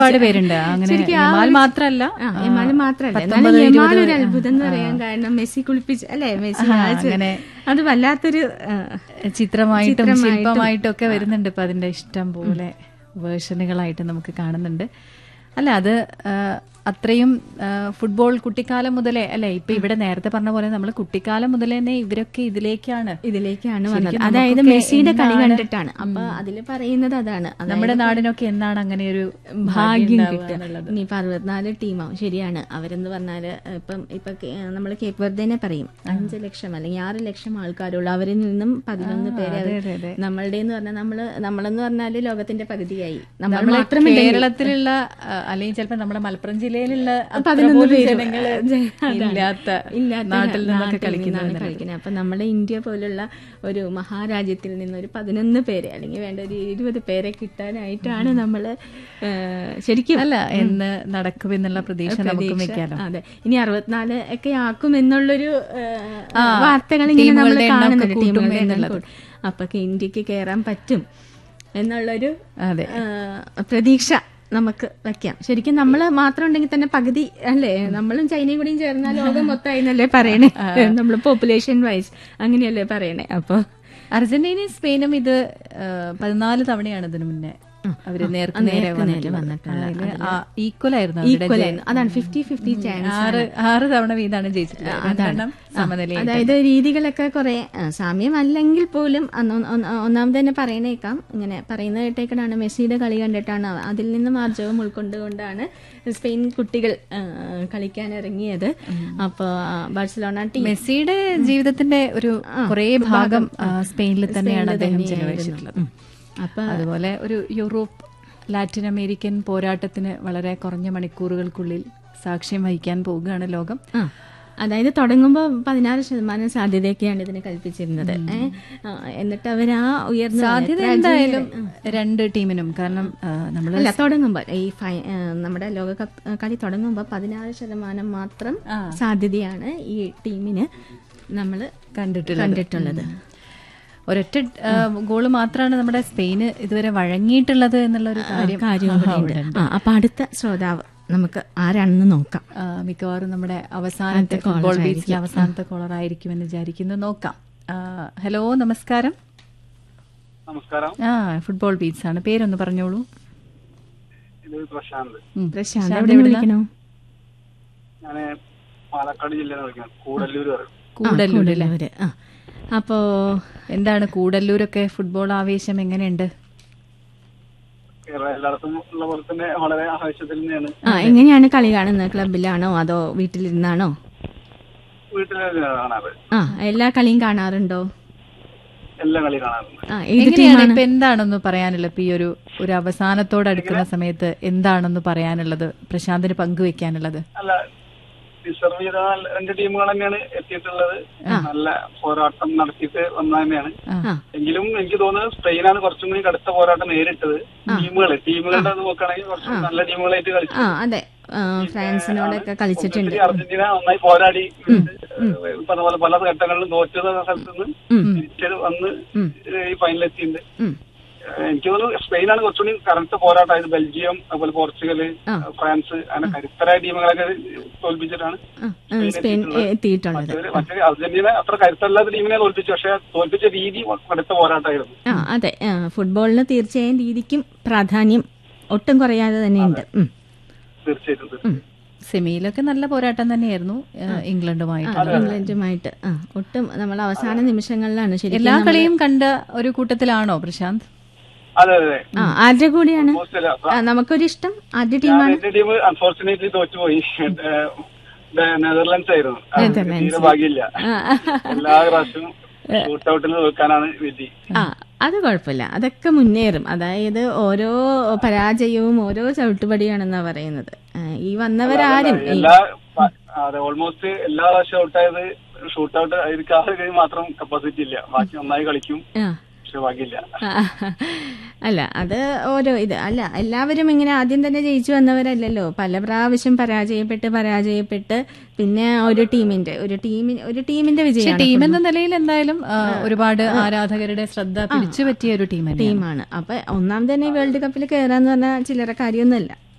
ഒരുപാട് പേരുണ്ട് അങ്ങനെ ശരിക്കും ആ യമാൽ ഒരു- മാത്രല്ല ആ, യമാല് മാത്രല്ല പത്തൊമ്പത്, എന്നാലും യമാൽ ഇരുപത് ഒരു അത്ഭുതം എന്ന് പറയാൻ കാരണം മെസ്സി കുളിപ്പിച്ച് അല്ലെ മെസ്സി ആ, അയച്ച് അങ്ങനെ. അത് വല്ലാത്തൊരു ആ, ചിത്രമായിട്ടും ചിത്രമായിട്ടും. ശില്പമായിട്ടും ഒക്കെ വരുന്നുണ്ട് ഇപ്പൊ അതിന്റെ ഇഷ്ടം പോലെ വേർഷനുകളായിട്ട് നമുക്ക് കാണുന്നുണ്ട് അല്ല അത് ആ, അത്രയും ആ, ഫുട്ബോൾ കുട്ടിക്കാലം മുതലേ അല്ലെ ഇപ്പൊ ഇവിടെ നേരത്തെ പറഞ്ഞ പോലെ നമ്മൾ കുട്ടിക്കാലം മുതലേ തന്നെ ഇവരൊക്കെ ഇതിലേക്കാണ് ഇതിലേക്കാണ് വന്നത് ശരിക്കും അതായത് നമുക്കൊക്കെ മെസ്സിയുടെ കളി എന്നാണ് കണ്ടിട്ടാണ് അപ്പൊ അതില് പറയുന്നത് അതാണ് അതായത് നമ്മുടെ നാടിനൊക്കെ എന്നാണ് അങ്ങനെ ഒരു ഭാഗ്യം ഉണ്ടാവുക കിട്ടുക എന്നുള്ളത്. ഇനിയിപ്പോ അറുപത്തിനാല് ടീമാവും ശരിയാണ് അവരെന്ന് പറഞ്ഞാല് ഇപ്പം ഇപ്പൊ നമ്മൾ കേപ്പ് വെർദേനെ പറയും അഞ്ച് ലക്ഷം അല്ലെങ്കിൽ ആറ് ലക്ഷം ആൾക്കാരുള്ള അവരിൽ നിന്നും പതിനൊന്ന് പേരെ അതെ, അവർ- അതെ, അതെ. നമ്മളുടെ എന്ന് പറഞ്ഞാൽ നമ്മള് നമ്മളെന്ന് പറഞ്ഞാല് ലോകത്തിന്റെ പകുതിയായി നമ്മൾ നമ്മള് മാത്രമല്ല കേരളത്തിലുള്ള ആ, അല്ലെങ്കിൽ ചിലപ്പോ നമ്മുടെ മലപ്പുറം ജില്ലയിലുള്ള അത്ര പതിനൊന്ന് പോലും പേര് ജനങ്ങള് അതാണ്. ഇല്ലാത്ത ഇല്ലാത്ത നാട്ടിൽ നിന്നൊക്കെ നാട്ടിൽ കളിക്കുന്നത് നിന്നാണ് കളിക്കുന്നത് അപ്പൊ നമ്മുടെ ഇന്ത്യ പോലുള്ള ഒരു മഹാരാജ്യത്തിൽ നിന്ന് ഒരു പതിനൊന്ന് പേരെ അല്ലെങ്കിൽ വേണ്ട ഒരു ഇരുപത് പേരെ കിട്ടാനായിട്ടാണ് നമ്മള് ആ, ശരിക്കും അല്ല എന്ന് നടക്കുമെന്നുള്ള പ്രതീക്ഷ നമുക്ക് വെക്കാലോ അതെ ഇനി അറുപത്തിനാല് ഒക്കെ ആക്കും എന്നുള്ളൊരു ആ, വാർത്തകൾ ഇങ്ങനെ നമ്മൾ ടീമുകളുടെ എണ്ണമൊക്കെ കാണുന്നുണ്ട് കൂട്ടും ടീമുകളുടെ എണ്ണം എന്നുള്ളത്. കൂടും. അപ്പൊക്കെ ഇന്ത്യക്ക് കയറാൻ പറ്റും എന്നുള്ളൊരു അതെ ആ, പ്രതീക്ഷ നമുക്ക് വെക്കാം ശരിക്കും നമ്മൾ മാത്രം ഉണ്ടെങ്കിൽ തന്നെ പകുതി അല്ലേ നമ്മളും ചൈനയും കൂടിയും ചേർന്നാൽ ലോകം മൊത്തമായി എന്നല്ലേ പറയണേ നമ്മൾ പോപ്പുലേഷൻ വൈസ് അങ്ങനെയല്ലേ പറയണേ അപ്പൊ അർജന്റീനയും സ്പെയിനും ഇത് ആ, പതിനാല് തവണയാണ് ഇതിനു മുന്നേ അവര് നേർക്ക് നേരെ ഈക്വൽ ആയിരുന്നു അവരുടെ ഈക്വൽ ജയം. അതാണ് ഫിഫ്റ്റി ഫിഫ്റ്റി ചാൻസ് ആറ് ആറ് തവണ വീതാണ് ജയിച്ചിട്ടുള്ളത് രണ്ടെണ്ണം സമനിലയായി അതായത് രീതികളൊക്കെ കുറെ ആ, സാമ്യമല്ലെങ്കിൽ പോലും അന്ന് ഒന്ന് ഒന്ന് ഒന്നാമത് തന്നെ പറയണേക്കാം ഇങ്ങനെ പറയുന്ന കേട്ടേക്കണാണ് മെസ്സിയുടെ കളി കണ്ടിട്ടാണ് അവ- അതിൽ നിന്ന് മാർജവും ഉൾക്കൊണ്ടുകൊണ്ടാണ് സ്പെയിൻ കുട്ടികൾ ആ, കളിക്കാൻ ഇറങ്ങിയത് അപ്പൊ ആ, ബാഴ്സലോണ ടീം മെസ്സിയുടെ ജീവിതത്തിന്റെ ഒരു കുറേ ഭാഗം ആ, സ്പെയിനിൽ തന്നെയാണ് അദ്ദേഹം ചെലവഴിച്ചിട്ടുള്ളത് അപ്പൊ അതുപോലെ ഒരു യൂറോപ്പ് ലാറ്റിൻ അമേരിക്കൻ പോരാട്ടത്തിന് വളരെ കുറഞ്ഞ മണിക്കൂറുകൾക്കുള്ളിൽ സാക്ഷ്യം വഹിക്കാൻ പോവുകയാണ് ലോകം ആ അതായത് തുടങ്ങുമ്പോൾ പതിനാറ് ശതമാനം സാധ്യതയൊക്കെയാണ് ഇതിന് കൽപ്പിച്ചിരുന്നത് ഏ, ആ, എന്നിട്ട് അവർ ആ ഉയർന്ന സാധ്യത എന്തായാലും രണ്ട് ടീമിനും കാരണം നമ്മൾ അല്ല തുടങ്ങുമ്പോൾ ഈ ഫൈ ആ, നമ്മുടെ ലോകകപ്പ് ആ, കളി തുടങ്ങുമ്പോൾ പതിനാറ് ശതമാനം മാത്രം സാധ്യതയാണ് ഈ ടീമിന് നമ്മൾ കണ്ടിട്ടുള്ളത് കണ്ടിട്ടുള്ളത് ഒരൊറ്റ ഗോള് മാത്രമാണ് നമ്മുടെ സ്പെയിന് ഇതുവരെ വഴങ്ങിയിട്ടുള്ളത് എന്നുള്ള ഒരു കാര്യം കാര്യം കൂടി ഉണ്ട്. ആ അപ്പൊ അടുത്ത ശ്രോതാവ് നമുക്ക് ആരാണെന്ന് നോക്കാം ആ, മിക്കവാറും നമ്മുടെ അവസാനത്തെ ഫുട്ബോൾ ബീച്ചിലെ അവസാനത്തെ കോളർ ആയിരിക്കുമെന്ന് വിചാരിക്കുന്നു നോക്കാം ആ, ഹലോ നമസ്കാരം നമസ്കാരം ആ ഫുട്ബോൾ ബീച്ച് ആണ് പേരൊന്ന് പറഞ്ഞോളൂ ഇത് പ്രശാന്ത് ഉം. പ്രശാന്ത് എവിടെ നിന്ന് വിളിക്കണോ ഞാൻ പാലക്കാട് ജില്ലയിൽ വിളിക്കുന്നത് കൂടല്ലൂർ പറയും കൂടല്ലൂർ അല്ലേ അവര് ആ അപ്പോ എന്താണ് കൂടല്ലൂരൊക്കെ ഫുട്ബോൾ ആവേശം എങ്ങനെയുണ്ട് കേരള എല്ലായിടത്തും ഉള്ള പോലെ തന്നെ വളരെ ആവശ്യത്തിൽ തന്നെയാണ് ആ എങ്ങനെയാണ് കളി കാണുന്നത് ക്ലബിലാണോ അതോ വീട്ടിലിരുന്നാണോ വീട്ടിൽ കാണാറ് ആ എല്ലാ കളിയും കാണാറുണ്ടോ എല്ലാ കളി കാണാറുണ്ട് ആ ഏത് എങ്ങനെയാണ് ടീമാണ് ഇപ്പൊ എന്താണെന്ന് പറയാനുള്ളത് ഇപ്പൊ ഈ ഒരു ഒരു അവസാനത്തോട് അടുക്കുന്ന സമയത്ത് എന്താണെന്ന് പറയാനുള്ളത് പ്രശാന്തിന് പങ്കുവെക്കാനുള്ളത് അല്ല ഡിസർവ് ചെയ്ത നല്ല- രണ്ട് ടീമുകൾ തന്നെയാണ് എത്തിയിട്ടുള്ളത് നല്ല പോരാട്ടം നടത്തിയിട്ട് വന്ന തന്നെയാണ് ആ എങ്കിലും എനിക്ക് തോന്നുന്നത് സ്പെയിനാണ് കുറച്ചും കൂടി കടുത്ത പോരാട്ടം നേരിട്ടത് ടീമുകൾ ടീമുകളുടെ അത് നോക്കുകയാണെങ്കിൽ കുറച്ചും നല്ല ടീമുകളായിട്ട് കളിച്ചു ആ അതെ ആ, ഫ്രാൻസിനോടൊക്കെ കളിച്ചിട്ടുണ്ട് ഒത്തിരി അർജന്റീന നന്നായി പോരാടി പറഞ്ഞ പോലെ പല ഘട്ടങ്ങളിലും തോറ്റത് സ്ഥലത്ത് നിന്ന് ഉം. തിരിച്ച് വന്ന് ഈ ഫൈനൽ എത്തിയിട്ടുണ്ട് ഉം. എനിക്ക് തോന്നുന്നു സ്പെയിനാണ് കുറച്ചുകൂടി കറുത്ത പോരാട്ടമായത് ബെൽജിയം അതുപോലെ പോർച്ചുഗൽ ഫ്രാൻസ് അങ്ങനെ കരുത്തരായ ടീമുകളൊക്കെ തോൽപ്പിച്ചിട്ടാണ് ആ, ആ, സ്പെയിൻ എത്തിയിട്ടുള്ളത് മറ്റൊരു മറ്റൊരു അർജന്റീന അത്ര കരുത്തല്ലാത്ത ടീമിനെ തോൽപ്പിച്ചു പക്ഷെ തോൽപ്പിച്ച രീതി കടുത്ത പോരാട്ടമായിരുന്നു ആ അതെ ആ, ഫുട്ബോളിന് തീർച്ചയായും രീതിക്കും പ്രാധാന്യം ഒട്ടും കുറയാതെ തന്നെയുണ്ട് ഉം. തീർച്ചയായിട്ടും ഉം. സെമിയിലൊക്കെ നല്ല പോരാട്ടം തന്നെയായിരുന്നു ആ, ഇംഗ്ലണ്ടുമായിട്ട് ആ, ഇംഗ്ലണ്ടുമായിട്ട് ആ ഒട്ടും നമ്മൾ അവസാന നിമിഷങ്ങളിലാണ് ശരിക്കും എല്ലാ കളിയും കണ്ട ഒരു കൂട്ടത്തിലാണോ പ്രശാന്ത് അതെ അതെ ആ ആരുടെ കൂടിയാണ് Almost എല്ലാ- ആ, നമുക്കൊരു ഇഷ്ടം ആദ്യ ഞാൻ ടീമാണ് എന്റെ ടീം അൺഫോർച്ചുനേറ്റ്ലി തോറ്റുപോയി നെതർലൻഡ്സ് ആയിരുന്നു അത് തീരെ ഭാഗ്യമില്ല എല്ലാ പ്രാവശ്യവും ഷൂട്ട് ഔട്ടിൽ തോൽക്കാനാണ് വിധി ആ അത് കുഴപ്പമില്ല അതൊക്കെ മുന്നേറും അതായത് ഓരോ പരാജയവും ഓരോ ചവിട്ടുപടിയാണെന്നാ പറയുന്നത് ആ, ഈ വന്നവരാരും ഈ- എല്ലാ പ- അതെ ഓൾമോസ്റ്റ് എല്ലാ പ്രാവശ്യം ഔട്ടായത് ഷൂട്ട് ഔട്ട് അവർക്ക് ആ ഒരു മാത്രം കപ്പാസിറ്റി ഇല്ല ബാക്കി നന്നായി കളിക്കും ആ പക്ഷെ ഭാഗ്യമില്ല ആ, അല്ല അത് ഓരോ ഇത് അല്ല എല്ലാവരും ഇങ്ങനെ ആദ്യം തന്നെ ജയിച്ചു വന്നവരല്ലല്ലോ പല പ്രാവശ്യം പരാജയപ്പെട്ട് പരാജയപ്പെട്ട് പിന്നെ ഒരു ടീമിന്റെ ഒരു ടീമിന് ഒരു ടീമിന്റെ പക്ഷെ വിജയമാണ് ടീം എന്ന നിലയിൽ എന്തായാലും ആ, ഒരുപാട് ആരാധകരുടെ ശ്രദ്ധ പിടിച്ചു പറ്റിയ ഒരു ടീം തന്നെയാണ് ടീമാണ് അപ്പൊ ഒന്നാം തന്നെ വേൾഡ് കപ്പിൽ കയറാന്ന് പറഞ്ഞാൽ ചില്ലറ കാര്യമൊന്നുമല്ല